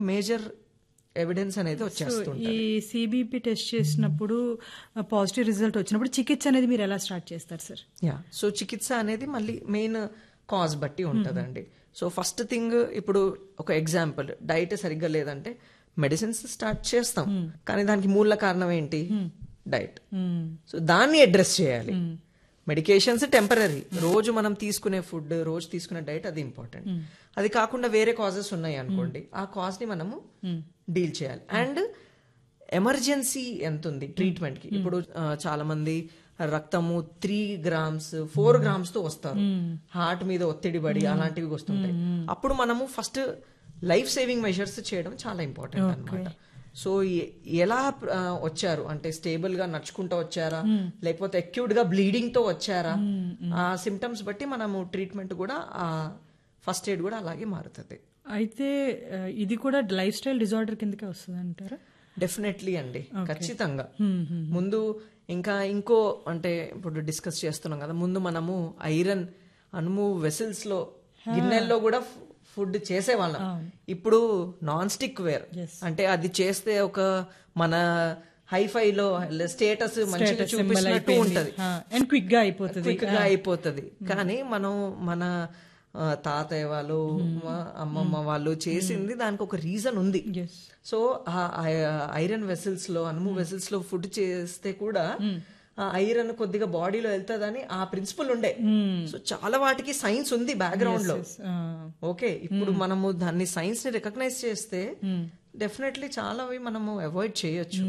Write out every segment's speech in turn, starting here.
Major evidence అనేది వచ్చేస్తుంది ఈ సిబిపి టెస్ట్ చేసినప్పుడు పాజిటివ్ రిజల్ట్ వచ్చినప్పుడు చికిత్స అనేది మీరు ఎలా స్టార్ట్ చేస్తారు సార్ యా సో చికిత్స అనేది మళ్ళీ మెయిన్ కాజ్ బట్టి ఉంటుందండి సో ఫస్ట్ థింగ్ ఇప్పుడు ఒక ఎగ్జాంపుల్ డైట్ సరిగ్గా లేదంటే మెడిసిన్స్ స్టార్ట్ చేస్తాం కానీ దానికి మూల కారణం ఏంటి డైట్ సో దాన్ని అడ్రస్ చేయాలి మెడికేషన్స్ టెంపరీ రోజు మనం తీసుకునే ఫుడ్ రోజు తీసుకునే డైట్ అది ఇంపార్టెంట్ అది కాకుండా వేరే కాజెస్ ఉన్నాయి అనుకోండి ఆ కాజ్ ని మనము డీల్ చేయాలి అండ్ ఎమర్జెన్సీ ఎంత ఉంది ట్రీట్మెంట్ కి ఇప్పుడు ఆ, చాలా మంది రక్తము త్రీ గ్రామ్స్ ఫోర్ గ్రామ్స్ తో వస్తారు హార్ట్ మీద ఒత్తిడి పడి అలాంటివి వస్తుంటాయి అప్పుడు మనము ఫస్ట్ లైఫ్ సేవింగ్ మెజర్స్ చేయడం చాలా ఇంపార్టెంట్ అన్నమాట సో ఎ- ఎలా ఆ, వచ్చారు అంటే స్టేబుల్ గా నడుచుకుంటూ వచ్చారా లేకపోతే అక్యూట్ గా బ్లీడింగ్ తో వచ్చారా ఆ సిమ్టమ్స్ బట్టి మనము ట్రీట్మెంట్ కూడా ఆ ఫస్ట్ ఎయిడ్ కూడా అలాగే మారుతుంది అయితే ఆ, ఇది కూడా లైఫ్ స్టైల్ డిజార్డర్ కిందకే వస్తుంది అంటారా డెఫినెట్లీ అండి ఖచ్చితంగా ముందు ఇంకా ఇంకో అంటే ఇప్పుడు డిస్కస్ చేస్తున్నాం కదా ముందు మనము ఐరన్ అనుము వెసిల్స్ లో గిన్నెల్లో కూడా ఫుడ్ చేసేవాళ్ళం ఇప్పుడు నాన్ స్టిక్ వేర్ అంటే అది చేస్తే ఒక మన హైఫై లో స్టేటస్ మంచిగా చూపిస్తున్నట్టు ఉంటది అండ్ క్విక్ గా అయిపోతుంది క్విక్ గా అయిపోతుంది కానీ మనం మన ఆ, తాతయ్య వాళ్ళు మా అమ్మమ్మ వాళ్ళు చేసింది దానికి ఒక రీజన్ ఉంది ఎస్ సో ఆ ఐరన్ వెసల్స్ లో అనుము వెసల్స్ లో ఫుడ్ చేస్తే కూడా ఆ ఐరన్ కొద్దిగా బాడీలో వెళ్తుందని ఆ ప్రిన్సిపల్ ఉండే సో చాలా వాటికి సైన్స్ ఉంది బ్యాక్గ్రౌండ్ లో ఓకే ఇప్పుడు మనము దాన్ని సైన్స్ ని రికగ్నైజ్ చేస్తే డెఫినెట్లీ చాలా అవి మనము అవాయిడ్ చేయొచ్చు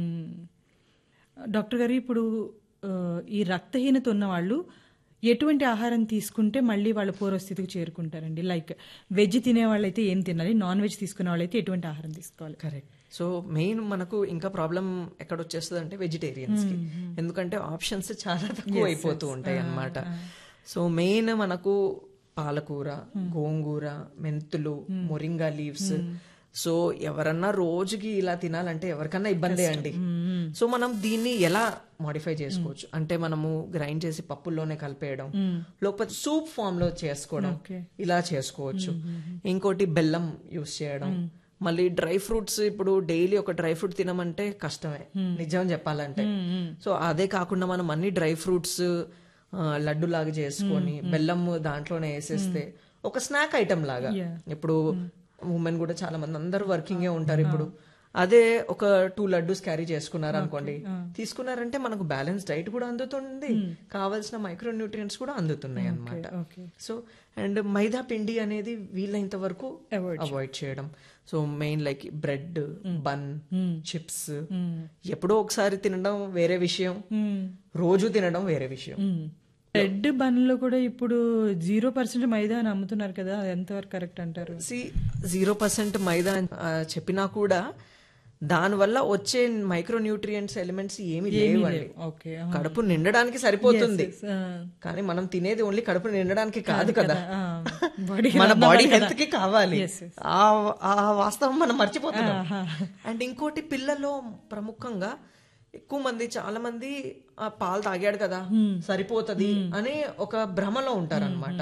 డాక్టర్ గారు ఇప్పుడు ఆ, ఈ రక్తహీనత ఉన్న వాళ్ళు ఎటువంటి ఆహారం తీసుకుంటే మళ్ళీ వాళ్ళ పూర్వస్థితికి చేరుకుంటారండి లైక్ వెజ్ తినే వాళ్ళైతే ఏం తినాలి నాన్ వెజ్ తీసుకునే వాళ్ళైతే ఎటువంటి ఆహారం తీసుకోవాలి కరెక్ట్ సో మెయిన్ మనకు ఇంకా ప్రాబ్లం ఎక్కడ వచ్చేస్తుంది అంటే వెజిటేరియన్స్ కి ఎందుకంటే ఆప్షన్స్ చాలా తక్కువ అయిపోతూ ఉంటాయి అన్నమాట సో మెయిన్ మనకు పాలకూర గోంగూర మెంతులు మొరింగా లీవ్స్ సో ఎవరన్నా రోజుకి ఇలా తినాలంటే ఎవరికన్నా ఇబ్బందే అండి సో మనం దీన్ని ఎలా మాడిఫై చేసుకోవచ్చు అంటే మనము గ్రైండ్ చేసి పప్పుల్లోనే కలిపేయడం లేకపోతే సూప్ ఫామ్ లో చేసుకోవడం Okay. ఇలా చేసుకోవచ్చు ఇంకోటి బెల్లం యూస్ చేయడం మళ్ళీ డ్రై ఫ్రూట్స్ ఇప్పుడు డైలీ ఒక డ్రై ఫ్రూట్ తినమంటే కష్టమే నిజం చెప్పాలంటే సో అదే కాకుండా మనం అన్ని డ్రై ఫ్రూట్స్ లడ్డు లాగా చేసుకొని బెల్లం దాంట్లోనే వేసేస్తే ఒక స్నాక్ ఐటమ్ లాగా ఇప్పుడు ఉమెన్ కూడా చాలా మంది అందరూ వర్కింగే ఉంటారు ఇప్పుడు అదే ఒక టూ లడ్డూస్ క్యారీ చేసుకున్నారు అనుకోండి తీసుకున్నారంటే మనకు బ్యాలెన్స్ డైట్ కూడా అందుతుంది కావాల్సిన మైక్రో న్యూట్రియంట్స్ కూడా అందుతున్నాయి అన్నమాట ఓకే సో అండ్ మైదా పిండి అనేది వీలైనంత వరకు Avoid అవాయిడ్ చేయడం so main like bread bun chips ఎప్పుడో ఒకసారి తినడం వేరే విషయం రోజు తినడం వేరే విషయం రెడ్ బన్లో కూడా ఇప్పుడు జీరో పర్సెంట్ మైదా అని అమ్ముతున్నారు కదా అది ఎంతవరకు కరెక్ట్ అంటారు సి జీరో పర్సెంట్ మైదా అని, ఆ, చెప్పినా కూడా దానివల్ల వచ్చే మైక్రో న్యూట్రియంట్స్ ఎలిమెంట్స్ ఏమి లేవండి ఓకే కడుపు నిండడానికి సరిపోతుంది కానీ మనం తినేది ఓన్లీ కడుపు నిండడానికి కాదు కదా బాడీ మన బాడీ హెల్త్ కి కావాలి ఆ ఆ వాస్తవం మనం మర్చిపోతున్నాం అండ్ ఇంకోటి పిల్లల్లో ప్రముఖంగా ఎక్కువ మంది చాలా మంది ఆ పాలు తాగాడు కదా సరిపోతది అనే ఒక భ్రమలో ఉంటారు అనమాట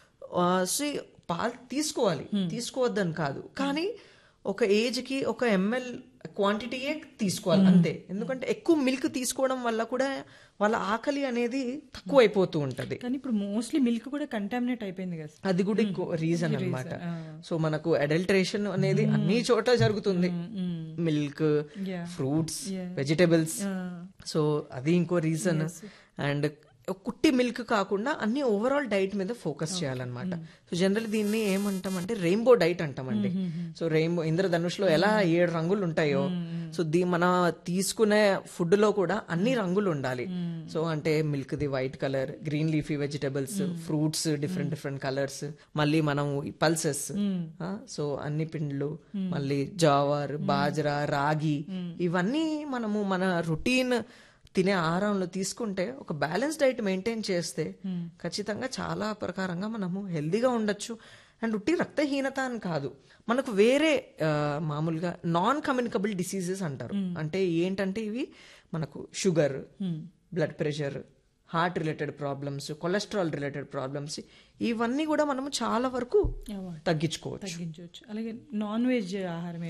పాలు తీసుకోవాలి తీసుకోవద్దని కాదు కానీ ఒక ఏజ్ కి ఒక ఎంఎల్ క్వాంటిటీయే తీసుకోవాలి అంతే ఎందుకంటే ఎక్కువ మిల్క్ తీసుకోవడం వల్ల కూడా వాళ్ళ ఆకలి అనేది తక్కువ అయిపోతూ ఉంటది కానీ ఇప్పుడు మోస్ట్లీ మిల్క్ కూడా కంటామినేట్ అయిపోయింది కదా అది కూడా ఇంకో రీజన్ అన్నమాట సో మనకు అడల్టరేషన్ అనేది అన్ని చోట జరుగుతుంది milk Yeah. Fruits vegetables so అది ఇంకో రీజన్ అండ్ కుట్టి మిల్క్ కాకుండా అన్ని ఓవరాల్ డైట్ మీద ఫోకస్ చేయాలన్నమాట సో జనరల్ దీన్ని ఏమంటామంటే రెయిన్బో డైట్ అంటామండి సో రెయిన్బో ఇంద్రధనుష్లో ఎలా ఏడు రంగులు ఉంటాయో సో దీ మన తీసుకునే ఫుడ్ లో కూడా అన్ని రంగులు ఉండాలి సో అంటే milk the white colour green leafy vegetables fruits different different colours మళ్ళీ మనం పల్సెస్ సో అన్ని పిండ్లు మళ్ళీ జావర్ బాజ్రా రాగి ఇవన్నీ మనము మన రొటీన్ తినే ఆహారంలో తీసుకుంటే ఒక బ్యాలెన్స్ డైట్ మెయింటైన్ చేస్తే ఖచ్చితంగా చాలా ప్రకారంగా మనము హెల్దీగా ఉండొచ్చు అండ్ ఉట్టి రక్తహీనత అని కాదు మనకు వేరే ఆ, మామూలుగా నాన్ కమ్యూనికబుల్ డిసీజెస్ అంటారు అంటే ఏంటంటే ఇవి మనకు sugar blood pressure heart related problems cholesterol related problems ఇవన్నీ కూడా మనము చాలా వరకు Avoid. తగ్గించుకోవచ్చు తగ్గించవచ్చు అలాగే నాన్ వెజ్ ఆహారం